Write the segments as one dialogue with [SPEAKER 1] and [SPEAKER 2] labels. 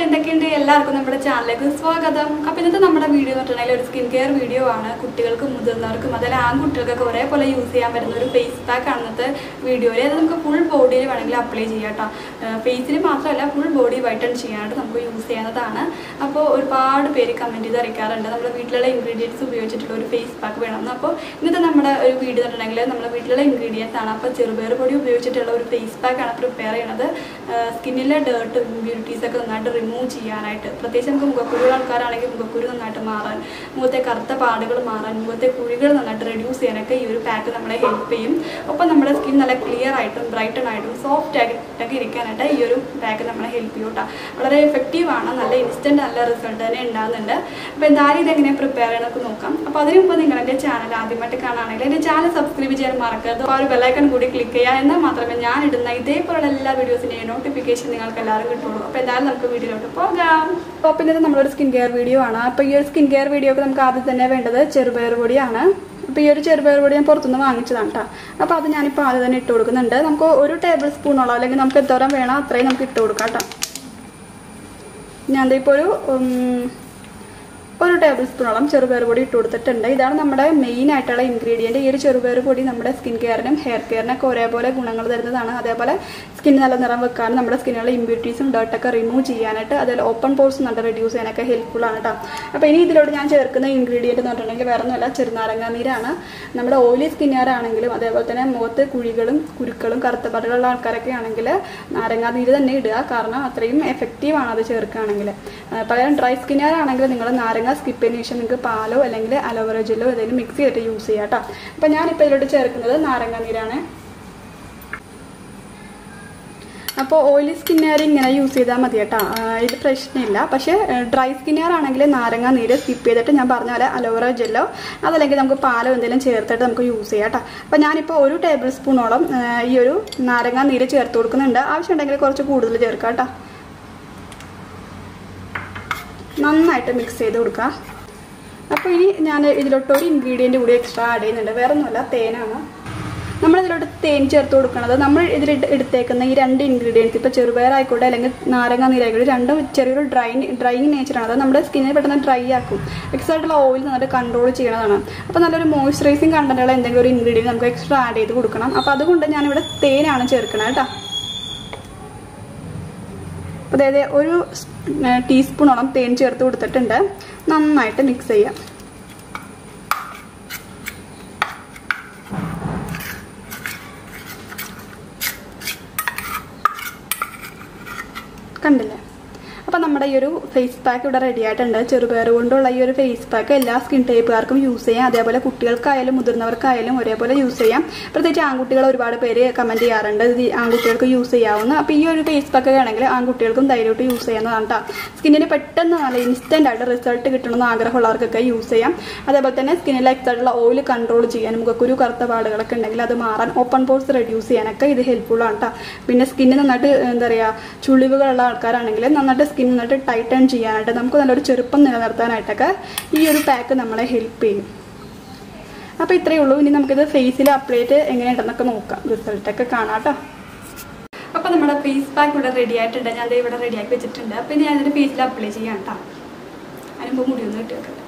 [SPEAKER 1] എന്തൊക്കെയുണ്ട് എല്ലാവർക്കും നമ്മുടെ ചാനലിലേക്ക് സ്വാഗതം അപ്പോൾ ഇന്നത്തെ നമ്മുടെ വീഡിയോ എന്ന് പറഞ്ഞിട്ടുണ്ടെങ്കിൽ ഒരു സ്കിൻ കെയർ വീഡിയോ ആണ് കുട്ടികൾക്കും മുതിർന്നവർക്കും അതല്ല ആൺകുട്ടികൾക്കൊക്കെ ഒരേപോലെ യൂസ് ചെയ്യാൻ പറ്റുന്ന ഒരു ഫേസ് പാക്ക് ആണ് ഇന്നത്തെ വീഡിയോയിൽ അത് നമുക്ക് ഫുൾ ബോഡിയിൽ വേണമെങ്കിൽ അപ്ലൈ ചെയ്യാം കേട്ടോ ഫേസിൽ മാത്രമല്ല ഫുൾ ബോഡി വൈറ്റൺ ചെയ്യാനായിട്ട് നമുക്ക് യൂസ് ചെയ്യുന്നതാണ് അപ്പോൾ ഒരുപാട് പേര് കമൻറ്റ് ചെയ്ത് അറിയിക്കാറുണ്ട് നമ്മുടെ വീട്ടിലുള്ള ഇൻഗ്രീഡിയൻസ് ഉപയോഗിച്ചിട്ടുള്ള ഒരു ഫേസ് പാക്ക് വേണമെന്ന് അപ്പോൾ ഇന്നത്തെ നമ്മുടെ ഒരു വീഡിയോ എന്ന് പറഞ്ഞിട്ടുണ്ടെങ്കിൽ നമ്മുടെ വീട്ടിലുള്ള ഇൻഗ്രീഡിയൻസ് ആണ് അപ്പോൾ ചെറുപയർ പൊടി ഉപയോഗിച്ചിട്ടുള്ള ഒരു ഫേസ് പാക്ക് ആണ് പ്രിപ്പയർ ചെയ്യണത് സ്കിന്നിലെ ഡേർട്ട് ഇമ്പ്യൂരിറ്റീസ് ഒക്കെ നന്നായിട്ട് റിമൂവ് ചെയ്യാനായിട്ട് പ്രത്യേകിച്ച് നമുക്ക് മുഖക്കുരുള്ള ആൾക്കാരാണെങ്കിൽ മുഖക്കുരു നന്നായിട്ട് മാറാൻ മുഖത്തെ കറുത്ത പാടുകൾ മാറാൻ മുഖത്തെ കുഴികൾ നന്നായിട്ട് റെഡ്യൂസ് ചെയ്യാനൊക്കെ ഈ ഒരു പാക്ക് നമ്മളെ ഹെൽപ്പ് ചെയ്യും ഒപ്പം നമ്മുടെ സ്കിൻ നല്ല ക്ലിയർ ആയിട്ടും ബ്രൈറ്റൺ ആയിട്ടും സോഫ്റ്റ് ആയിട്ടൊക്കെ ഇരിക്കാനായിട്ട് ഈ ഒരു പാക്ക് നമ്മളെ ഹെൽപ്പ് ചെയ്യും കേട്ടോ വളരെ എഫക്റ്റീവ് ആണ് നല്ല ഇൻസ്റ്റൻറ്റ് നല്ല റിസൾട്ട് തന്നെ ഉണ്ടാകുന്നുണ്ട് അപ്പോൾ എന്തായാലും ഇതെങ്ങനെ പ്രിപ്പയർ ചെയ്യണമെന്നൊക്കെ നോക്കാം അപ്പോൾ അതിന് മുമ്പ് നിങ്ങൾ എൻ്റെ ചാനൽ ആദ്യമായിട്ട് കാണുകയാണെങ്കിൽ എൻ്റെ ചാനൽ സബ്സ്ക്രൈബ് ചെയ്യാൻ മറക്കരുത് ആ ഒരു ബെല്ലൈക്കൺ കൂടി ക്ലിക്ക് ചെയ്യുക എന്നാൽ മാത്രമേ ഞാൻ ഇടുന്ന ഇതേപോലുള്ള എല്ലാ വീഡിയോസിൻ്റെയും നോട്ടിഫിക്കേഷൻ നിങ്ങൾക്ക് എല്ലാവരും കിട്ടുള്ളൂ അപ്പോൾ എന്തായാലും നമുക്ക് വീഡിയോയിലോട്ട് പോകാം അപ്പോൾ പിന്നെ ഇത് നമ്മളൊരു സ്കിൻ കെയർ വീഡിയോ ആണ് അപ്പോൾ ഈ ഒരു സ്കിൻ കെയർ വീഡിയോക്ക് നമുക്ക് ആദ്യം തന്നെ വേണ്ടത് ചെറുപയർ പൊടിയാണ് അപ്പോൾ ഈ ഒരു ചെറുപയർ പൊടി ഞാൻ പുറത്തുനിന്ന് വാങ്ങിച്ചതാണ് കേട്ടോ അപ്പോൾ അത് ഞാനിപ്പോൾ ആദ്യം തന്നെ ഇട്ട് കൊടുക്കുന്നുണ്ട് നമുക്ക് ഒരു ടേബിൾ സ്പൂണോളം അല്ലെങ്കിൽ നമുക്ക് എന്തോരം വേണം അത്രയും നമുക്ക് ഇട്ട് കൊടുക്കാം കേട്ടോ ഞാൻ ഇപ്പോൾ ഒരു ഉം, ഒരു ടേബിൾ സ്പൂണോളം ചെറുപയർ പൊടി ഇട്ട് കൊടുത്തിട്ടുണ്ട് ഇതാണ് നമ്മുടെ മെയിൻ ആയിട്ടുള്ള ഇൻഗ്രീഡിയൻറ്റ് ഈ ഒരു ചെറുപയർ പൊടി നമ്മുടെ സ്കിൻ കെയറിനും ഹെയർ കെയറിനൊക്കെ ഒരേപോലെ ഗുണങ്ങൾ തരുന്നതാണ് അതേപോലെ സ്കിൻ നല്ല നിറം വെക്കാനും നമ്മുടെ സ്കിന്നിലുള്ള ഇമ്പ്യൂരിറ്റീസും ഡേർട്ടൊക്കെ റിമൂവ് ചെയ്യാനായിട്ട് അതേപോലെ ഓപ്പൺ പോർസ് നല്ല റെഡ്യൂസ് ചെയ്യാനൊക്കെ ഹെൽപ്ഫുൾ ആണ് കേട്ടോ അപ്പോൾ ഇനി ഇതിലോട്ട് ഞാൻ ചേർക്കുന്ന ഇൻഗ്രീഡിയൻറ്റ് എന്ന് പറഞ്ഞിട്ടുണ്ടെങ്കിൽ വേറെ ഒന്നുമല്ല ചെറുനാരങ്ങ നീരാണ് നമ്മുടെ ഓയിലി സ്കിന്നുകാരാണെങ്കിലും അതേപോലെ തന്നെ മുഖത്ത് കുഴികളും കുരുക്കളും കറുത്തപ്പാടുകളുള്ള ആൾക്കാരൊക്കെ ആണെങ്കിൽ നാരങ്ങാ നീര് തന്നെ ഇടുക കാരണം അത്രയും എഫക്റ്റീവ് ആണ് അത് ചേർക്കുകയാണെങ്കിൽ പകരം ഡ്രൈ സ്കിന്നുകാരാണെങ്കിൽ നിങ്ങൾ നാരങ്ങ സ്കിപ്പ് ചെയ്തതിന് ശേഷം നിങ്ങൾക്ക് പാലോ അല്ലെങ്കിൽ അലോവേറ ജെല്ലോ ഏതെങ്കിലും മിക്സ് ചെയ്തിട്ട് യൂസ് ചെയ്യാം കേട്ടോ അപ്പോൾ ഞാനിപ്പോൾ ഇതിലോട്ട് ചേർക്കുന്നത് നാരങ്ങ നീരാണ് അപ്പോൾ ഓയിലി സ്കിന്നുകാർ ഇങ്ങനെ യൂസ് ചെയ്താൽ മതി കേട്ടോ ആ, ഇത് പ്രശ്നമില്ല പക്ഷേ ഡ്രൈ സ്കിന്നുകാർ ആണെങ്കിൽ നാരങ്ങ നീര് സ്കിപ്പ് ചെയ്തിട്ട് ഞാൻ പറഞ്ഞ പോലെ അലോവേറ ജെല്ലോ അതല്ലെങ്കിൽ നമുക്ക് പാലോ എന്തെങ്കിലും ചേർത്തിട്ട് നമുക്ക് യൂസ് ചെയ്യാം കേട്ടോ അപ്പോൾ ഞാനിപ്പോൾ ഒരു ടേബിൾ സ്പൂണോളം ആ, ഈ ഒരു നാരങ്ങ നീര് ചേർത്ത് കൊടുക്കുന്നുണ്ട് ആവശ്യമുണ്ടെങ്കിൽ കുറച്ച് കൂടുതൽ ചേർക്കാം കേട്ടോ നന്നായിട്ട് മിക്സ് ചെയ്ത് കൊടുക്കുക അപ്പോൾ ഇനി ഞാൻ ഇതിലോട്ട് ഒരു ഇൻഗ്രീഡിയൻറ്റ് കൂടി എക്സ്ട്രാ ആഡ് ചെയ്യുന്നുണ്ട് വേറെ ഒന്നുമല്ല തേനാണ് നമ്മൾ ഇതിലോട്ട് തേൻ ചേർത്ത് കൊടുക്കുന്നത് നമ്മൾ ഇതിൽ എടുത്തേക്കുന്ന ഈ രണ്ട് ഇൻഗ്രീഡിയൻസ് ഇപ്പോൾ ചെറുപയർ ആയിക്കോട്ടെ അല്ലെങ്കിൽ നാരങ്ങ നീരായിക്കോട്ടെ രണ്ടും ചെറിയൊരു ഡ്രൈ ഡ്രൈയിങ് നേച്ചറാണ് അത് നമ്മുടെ സ്കിന്നിനെ പെട്ടെന്ന് ഡ്രൈ ആക്കും എക്സ്ട്രായിട്ടുള്ള ഓയിൽ നന്നായിട്ട് കൺട്രോൾ ചെയ്യണതാണ് അപ്പോൾ നല്ലൊരു മോയ്സ്ചറൈസിങ് കണ്ടന്റുള്ള എന്തെങ്കിലും ഒരു ഇൻഗ്രീഡിയൻറ്റ് നമുക്ക് എക്സ്ട്രാ ആഡ് ചെയ്ത് കൊടുക്കണം അപ്പോൾ അതുകൊണ്ട് ഞാനിവിടെ തേനാണ് ചേർക്കണത് കേട്ടോ അതായത് ഒരു ടീസ്പൂണോളം തേൻ ചേർത്ത് കൊടുത്തിട്ടുണ്ട് നന്നായിട്ട് മിക്സ് ചെയ്യാം കണ്ടില്ലേ അപ്പോൾ നമ്മുടെ ഈ ഒരു ഫേസ് പാക്ക് ഇവിടെ റെഡി ആയിട്ടുണ്ട് ചെറുപയർ കൊണ്ടുള്ള ഈ ഒരു ഫേസ് പാക്ക് എല്ലാ സ്കിൻ ടൈപ്പുകാർക്കും യൂസ് ചെയ്യാം അതേപോലെ കുട്ടികൾക്കായാലും മുതിർന്നവർക്കായാലും ഒരേപോലെ യൂസ് ചെയ്യാം പ്രത്യേകിച്ച് ആൺകുട്ടികൾ ഒരുപാട് പേര് കമൻറ്റ് ചെയ്യാറുണ്ട് ഇത് ആൺകുട്ടികൾക്ക് യൂസ് ചെയ്യാവുന്ന അപ്പോൾ ഈ ഒരു ഫേസ് പാക്ക് ആണെങ്കിൽ ആൺകുട്ടികൾക്കും ധൈര്യമായിട്ട് യൂസ് ചെയ്യാവുന്നതാണ് കേട്ടോ സ്കിന്നിന് പെട്ടെന്ന് നല്ല ഇൻസ്റ്റൻ്റ് ആയിട്ട് റിസൾട്ട് കിട്ടണമെന്ന് ആഗ്രഹമുള്ളവർക്കൊക്കെ യൂസ് ചെയ്യാം അതേപോലെ തന്നെ സ്കിന്നിൽ എക്സായിട്ടുള്ള ഓയിൽ കൺട്രോൾ ചെയ്യാൻ മുഖക്കുരു കറുത്ത പാടുകളൊക്കെ ഉണ്ടെങ്കിൽ അത് മാറാൻ ഓപ്പൺ പോർസ് റെഡ്യൂസ് ചെയ്യാനൊക്കെ ഇത് ഹെൽപ്ഫുൾ ആണ് കേട്ടോ പിന്നെ സ്കിന്ന് നന്നായിട്ട് എന്താ പറയുക ചുളിവുകളുള്ള ആൾക്കാരാണെങ്കിൽ നന്നായിട്ട് സ്കിൻ നന്നായിട്ട് ടൈറ്റൺ ചെയ്യാനായിട്ട് നമുക്ക് നല്ലൊരു ചെറുപ്പം നിലനിർത്താനായിട്ടൊക്കെ ഈ ഒരു പാക്ക് നമ്മളെ ഹെൽപ്പ് ചെയ്യും അപ്പോൾ ഇത്രയേ ഉള്ളൂ ഇനി നമുക്കിത് ഫേസിൽ അപ്ലൈ ചെയ്ത് എങ്ങനെയുണ്ടെന്നൊക്കെ നോക്കാം റിസൾട്ടൊക്കെ കാണാം കേട്ടോ അപ്പോൾ നമ്മുടെ ഫേസ് പാക്ക് ഇവിടെ റെഡി ആയിട്ടുണ്ട് ഞാൻ ദേ ഇവിടെ റെഡിയാക്കി വെച്ചിട്ടുണ്ട് അപ്പോൾ ഇനി ഞാനിതിൻ്റെ ഫേസിൽ അപ്ലൈ ചെയ്യാം കേട്ടോ അതിനുമ്പോൾ മുടി ഒന്ന് കിട്ടി വെക്കട്ടെ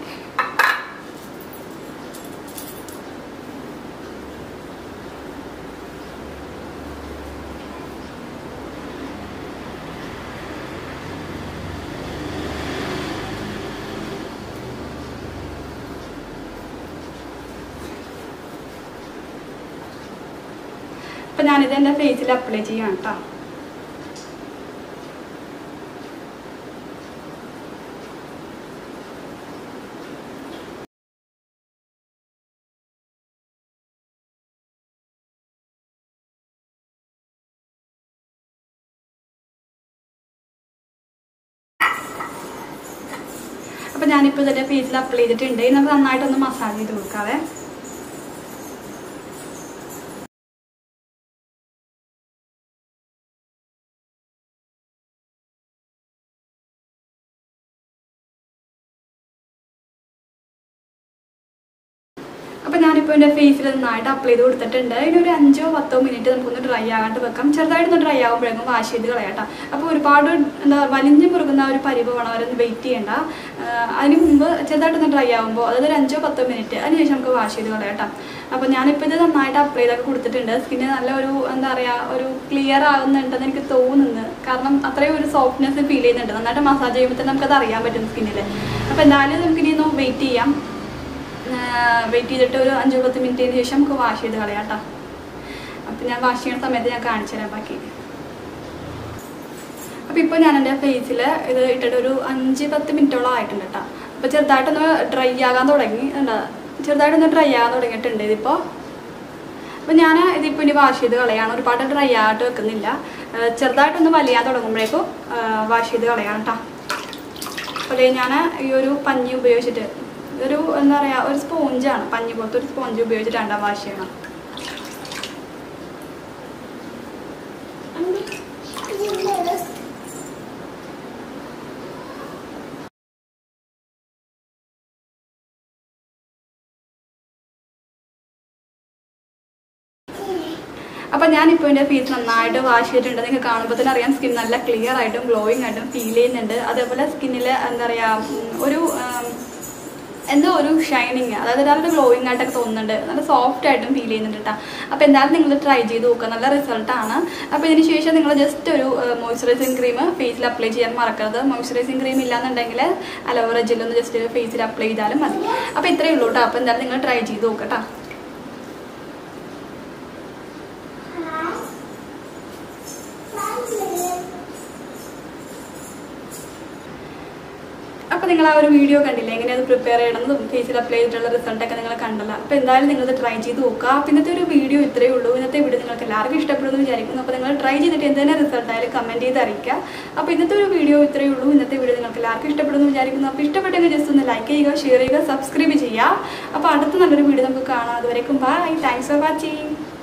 [SPEAKER 1] അപ്പം ഞാനിത് എൻ്റെ ഫേസിൽ അപ്ലൈ ചെയ്യാം കേട്ടോ അപ്പം ഞാനിപ്പോൾ ഇതിൻ്റെ ഫേസിൽ അപ്ലൈ ചെയ്തിട്ടുണ്ട് ഇനി നമുക്ക് നന്നായിട്ടൊന്ന് മസാജ് ചെയ്ത് കൊടുക്കാവേ അപ്പം ഞാനിപ്പോൾ ഇപ്പോൾ എൻ്റെ ഫേസിൽ നന്നായിട്ട് അപ്ലൈ ചെയ്ത് കൊടുത്തിട്ടുണ്ട് ഇനി ഒരു അഞ്ചോ പത്തോ മിനിറ്റ് നമുക്കൊന്ന് ഡ്രൈ ആകാണ്ട് വെക്കാം ചെറുതായിട്ടൊന്ന് ഡ്രൈ ആകുമ്പോഴേക്കും വാഷ് ചെയ്ത് കളയാട്ടോ അപ്പോൾ ഒരുപാട് എന്താ വലിഞ്ഞു മുറുകുന്ന ആ ഒരു പരിവ് വേണം അവരൊന്ന് വെയിറ്റ് ചെയ്യണ്ട ആഹ് അതിന് മുമ്പ് ചെറുതായിട്ടൊന്ന് ഡ്രൈ ആകുമ്പോൾ അതായത് ഒരു അഞ്ചോ പത്തോ മിനിറ്റ് അതിനുശേഷം നമുക്ക് വാഷ് ചെയ്ത് കളയാട്ടോ അപ്പോൾ ഞാനിപ്പോൾ ഇത് നന്നായിട്ട് അപ്ലൈ ചെയ്തൊക്കെ കൊടുത്തിട്ടുണ്ട് സ്കിന്ന് നല്ല ഒരു എന്താ പറയുക ഒരു ക്ലിയർ ആകുന്നുണ്ടെന്ന് എനിക്ക് തോന്നുന്നു കാരണം അത്രയും ഒരു സോഫ്റ്റ്നെസ് ഫീൽ ചെയ്യുന്നുണ്ട് നന്നായിട്ട് മസാജ് ചെയ്യുമ്പോൾ തന്നെ നമുക്കത് അറിയാൻ പറ്റും സ്കിന്നിൽ അപ്പോൾ എന്തായാലും നമുക്കിനി ഒന്ന് വെയിറ്റ് ചെയ്യാം വെയിറ്റ് ചെയ്തിട്ട് ഒരു അഞ്ചോ പത്ത് മിനിറ്റിന് ശേഷം നമുക്ക് വാഷ് ചെയ്ത് കളയാം കേട്ടോ അപ്പം ഞാൻ വാഷ് ചെയ്യുന്ന സമയത്ത് ഞാൻ കാണിച്ചു തരാം ബാക്കി അപ്പോൾ ഇപ്പോൾ ഞാൻ എൻ്റെ ഫേസിൽ ഇത് ഇട്ടിട്ട് ഒരു അഞ്ച് പത്ത് മിനിറ്റോളം ആയിട്ടുണ്ട് കേട്ടോ അപ്പോൾ ചെറുതായിട്ടൊന്ന് ഡ്രൈ ആകാൻ തുടങ്ങി എന്താ ചെറുതായിട്ടൊന്ന് ഡ്രൈ ആകാൻ തുടങ്ങിയിട്ടുണ്ട് ഇതിപ്പോൾ അപ്പോൾ ഞാൻ ഇതിപ്പോൾ ഇനി വാഷ് ചെയ്ത് കളയാണ് ഒരുപാട് ഡ്രൈ ആയിട്ട് വെക്കുന്നില്ല ആ, ചെറുതായിട്ടൊന്ന് വലിയാൻ തുടങ്ങുമ്പോഴേക്കും വാഷ് ചെയ്ത് കളയാണ് കേട്ടോ അപ്പോൾ ഞാൻ ഈ ഒരു പഞ്ഞി ഉപയോഗിച്ചിട്ട് ഇതൊരു എന്താ പറയുക ഒരു സ്പോഞ്ചാണ് പഞ്ഞി പോലത്തെ ഒരു സ്പോഞ്ച് ഉപയോഗിച്ചിട്ടാണ് വാഷ് ചെയ്യണം അപ്പം ഞാനിപ്പോൾ എൻ്റെ ഫേസ് നന്നായിട്ട് വാഷ് ചെയ്തിട്ടുണ്ട് നിങ്ങൾക്ക് കാണുമ്പോൾ തന്നെ അറിയാം സ്കിൻ നല്ല ക്ലിയർ ആയിട്ടും ഗ്ലോയിങ് ആയിട്ടും ഫീൽ ചെയ്യുന്നുണ്ട് അതേപോലെ സ്കിന്നിൽ എന്താ പറയുക ഉം, ഒരു ഉം, എന്തോ ഒരു ഷൈനിങ് അതായത് ഒരാളുടെ ഗ്ലോയിങ് ആയിട്ടൊക്കെ തോന്നുന്നുണ്ട് നല്ല സോഫ്റ്റ് ആയിട്ടും ഫീൽ ചെയ്യുന്നുണ്ട് കേട്ടോ അപ്പോൾ എന്തായാലും നിങ്ങൾ ട്രൈ ചെയ്ത് നോക്കുക നല്ല റിസൾട്ടാണ് അപ്പോൾ ഇതിന് ശേഷം നിങ്ങൾ ജസ്റ്റ് ഒരു മോയ്സ്ചറൈസിങ് ക്രീം ഫേസിൽ അപ്ലൈ ചെയ്യാൻ മറക്കരുത് മോയ്സ്ചറൈസിങ് ക്രീം ഇല്ലാന്നുണ്ടെങ്കിൽ അലോവേറ ജെല്ലൊന്ന് ജസ്റ്റ് ഫേസിൽ അപ്ലൈ ചെയ്താലും മതി അപ്പോൾ ഇത്രയേ ഉള്ളൂ കേട്ടോ അപ്പോൾ എന്തായാലും നിങ്ങൾ ട്രൈ ചെയ്ത് നോക്കുക കേട്ടോ അപ്പോൾ നിങ്ങൾ ആ ഒരു വീഡിയോ കണ്ടില്ലേ എങ്ങനെ അത് പ്രിപ്പയർ ചെയ്യണമെന്നും ഫേസിൽ അപ്ലൈ ചെയ്തിട്ടുള്ള റിസൾട്ടൊക്കെ നിങ്ങൾ കണ്ടല്ലോ അപ്പോൾ എന്തായാലും നിങ്ങളത് ട്രൈ ചെയ്ത് നോക്കുക അപ്പോൾ ഇന്നത്തെ ഒരു വീഡിയോ ഇത്രയേ ഉള്ളൂ ഇന്നത്തെ വീഡിയോ നിങ്ങൾക്ക് എല്ലാവർക്കും ഇഷ്ടപ്പെടുമെന്ന് വിചാരിക്കുന്നു അപ്പോൾ നിങ്ങൾ ട്രൈ ചെയ്തിട്ട് എന്ത് തന്നെ റിസൾട്ട് ആയാലും കമൻറ്റ് ചെയ്ത് അറിയിക്കുക അപ്പോൾ ഇന്നത്തെ ഒരു വീഡിയോ ഇത്രയേ ഉള്ളൂ ഇന്നത്തെ വീഡിയോ നിങ്ങൾക്ക് എല്ലാവർക്കും ഇഷ്ടപ്പെടുമെന്ന് വിചാരിക്കുന്നു അപ്പോൾ ഇഷ്ടപ്പെട്ടെങ്കിൽ ജസ്റ്റ് ഒന്ന് ലൈക്ക് ചെയ്യുക ഷെയർ ചെയ്യുക സബ്സ്ക്രൈബ് ചെയ്യുക അപ്പോൾ അടുത്ത നല്ലൊരു വീഡിയോ നമുക്ക് കാണാം അതുവരേക്കും ബൈ താങ്ക്സ് ഫോർ വാച്ചിങ്